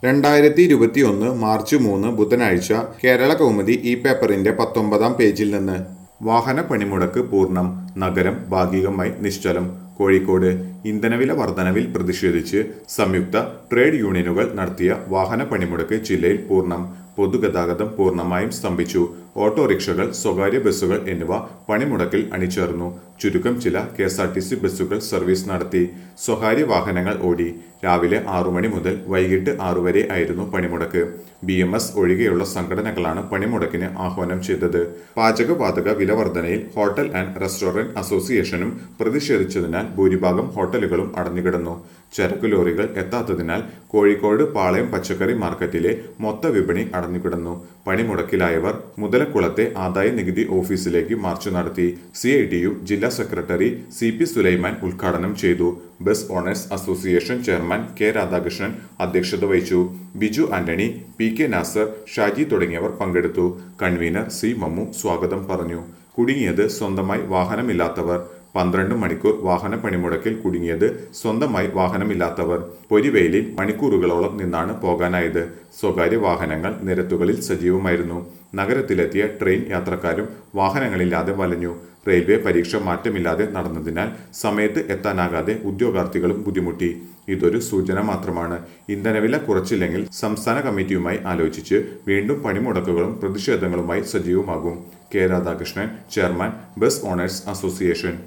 രണ്ടായിരത്തി ഇരുപത്തിയൊന്ന് മാർച്ച് മൂന്ന് ബുധനാഴ്ച കേരള കൗമുദി ഈ പേപ്പറിന്റെ പത്തൊമ്പതാം പേജിൽ നിന്ന് വാഹന പണിമുടക്ക് പൂർണ്ണം നഗരം ഭാഗികമായി നിശ്ചലം കോഴിക്കോട് ഇന്ധനവില വർധനവിൽ പ്രതിഷേധിച്ച് സംയുക്ത ട്രേഡ് യൂണിയനുകൾ നടത്തിയ വാഹന പണിമുടക്ക് ജില്ലയിൽ പൂർണ്ണം പൊതുഗതാഗതം പൂർണ്ണമായും സ്തംഭിച്ചു ഓട്ടോറിക്ഷകൾ സ്വകാര്യ ബസ്സുകൾ എന്നിവ പണിമുടക്കിൽ അണിചേർന്നു ചുരുക്കം ചില K S R T C ബസ്സുകൾ സർവീസ് നടത്തി സ്വകാര്യ വാഹനങ്ങൾ ഓടി രാവിലെ ആറു മണി മുതൽ വൈകിട്ട് ആറു വരെ ആയിരുന്നു പണിമുടക്ക് ബി എം എസ് ഒഴികെയുള്ള സംഘടനകളാണ് പണിമുടക്കിന് ആഹ്വാനം ചെയ്തത് പാചകവാതക വില വർധനയിൽ ഹോട്ടൽ ആൻഡ് റെസ്റ്റോറന്റ് അസോസിയേഷനും പ്രതിഷേധിച്ചതിനാൽ ഭൂരിഭാഗം ഹോട്ടലുകളും അടഞ്ഞുകിടന്നു ചരക്കു ലോറികൾ എത്താത്തതിനാൽ കോഴിക്കോട് പാളയം പച്ചക്കറി മാർക്കറ്റിലെ മൊത്ത വിപണി അടഞ്ഞുകിടന്നു പണിമുടക്കിലായവർ മുതലക്കുളത്തെ ആദായ നികുതി ഓഫീസിലേക്ക് മാർച്ച് നടത്തി സി ഐ ടി യു ജില്ലാ സെക്രട്ടറി സി പി സുലൈമാൻ ഉദ്ഘാടനം ചെയ്തു bus owners association chairman K Radhakrishnan അധ്യക്ഷത വഹിച്ചു ബിജു ആന്റണി പി കെ നാസർ ഷാജി തുടങ്ങിയവർ പങ്കെടുത്തു കൺവീനർ സി മമ്മു സ്വാഗതം പറഞ്ഞു കുടുങ്ങിയത് സ്വന്തമായി വാഹനമില്ലാത്തവർ പന്ത്രണ്ട് മണിക്കൂർ വാഹന പണിമുടക്കിൽ കുടുങ്ങിയത് സ്വന്തമായി വാഹനമില്ലാത്തവർ പൊരിവെയിലിൽ മണിക്കൂറുകളോളം നിന്നാണ് പോകാനായത് സ്വകാര്യ വാഹനങ്ങൾ നിരത്തുകളിൽ സജീവമായിരുന്നു നഗരത്തിലെത്തിയ ട്രെയിൻ യാത്രക്കാരും വാഹനങ്ങളില്ലാതെ വലഞ്ഞു റെയിൽവേ പരീക്ഷ മാറ്റമില്ലാതെ നടന്നതിനാൽ സമയത്ത് എത്താനാകാതെ ഉദ്യോഗാർത്ഥികളും ബുദ്ധിമുട്ടി ഇതൊരു സൂചന മാത്രമാണ് ഇന്ധനവില കുറച്ചില്ലെങ്കിൽ സംസ്ഥാന കമ്മിറ്റിയുമായി ആലോചിച്ച് വീണ്ടും പണിമുടക്കുകളും പ്രതിഷേധങ്ങളുമായി സജീവമാകും K Radhakrishnan chairman bus owners association